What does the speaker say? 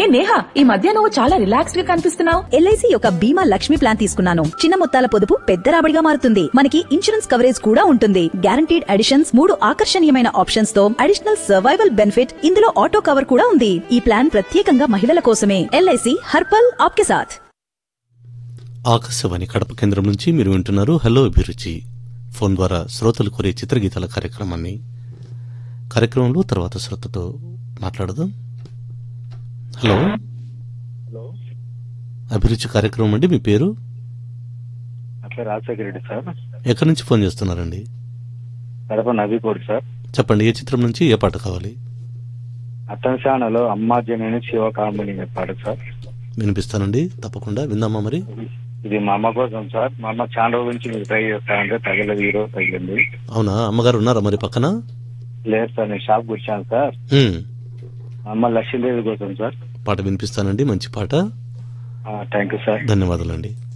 నేహా ఈ మధ్య నువ్వు చాలా రిలాక్స్డ్ గా కనిపిస్తున్నావు ఎల్ఐసి యొక్క బీమా లక్ష్మి ప్లాన్ తీసుకున్నాను చిన్న మొత్తాల పొదుపు పెద్ద రాబడిగా మారుతుంది మనకి ఇన్సూరెన్స్ కవరేజ్ కూడా ఉంటుంది గ్యారంటీడ్ అడిషన్స్ మూడు ఆకర్షణీయమైన ఆప్షన్స్ తో అడిషనల్ సర్వైవల్ బెనిఫిట్ ఇందులో ఆటో కవర్ కూడా ఉంది ఈ ప్లాన్ ప్రత్యేకంగా మహిళల కోసమే ఎల్ఐసి హర్పల్ ఆప్కే సాథ్ ఆకాశవాణి కడప కేంద్రం నుంచి మీరు వింటున్నారు హలో అభిరుచి ఫోన్ ద్వారా శ్రోతలు కోరే చిత్రగీతాల కార్యక్రమాన్ని కార్యక్రమంలో తర్వాత శ్రోతతో మాట్లాడదాం హలో హలో అభిరుచి కార్యక్రమం అండి మీ పేరు అట్లా రాజశేఖర రెడ్డి సార్ ఎక్కడి నుంచి ఫోన్ చేస్తున్నారండి కడప నవీకోడు సార్ చెప్పండి ఏ చిత్రం నుంచి ఏ పాట కావాలి అతనిశానలో అమ్మా జనని శివకామని పాడు సార్ వినిపిస్తానండి తప్పకుండా విందామా మరి ఇది మా అమ్మ కోసం సార్ మా అమ్మ చాలా రోజుల నుంచి మీరు ట్రై చేస్తానంటే తగలేదు ఈ రోజు తగిలింది అవునా అమ్మగారు ఉన్నారా మరి పక్కన లేదు సార్ నేను షాప్ వచ్చాను సార్ ఉమ్, మా అమ్మ లక్ష్మీదేవి కోసం సార్ పాట వినిపిస్తానండి మంచి పాట థ్యాంక్ యూ సార్ ధన్యవాదాలండి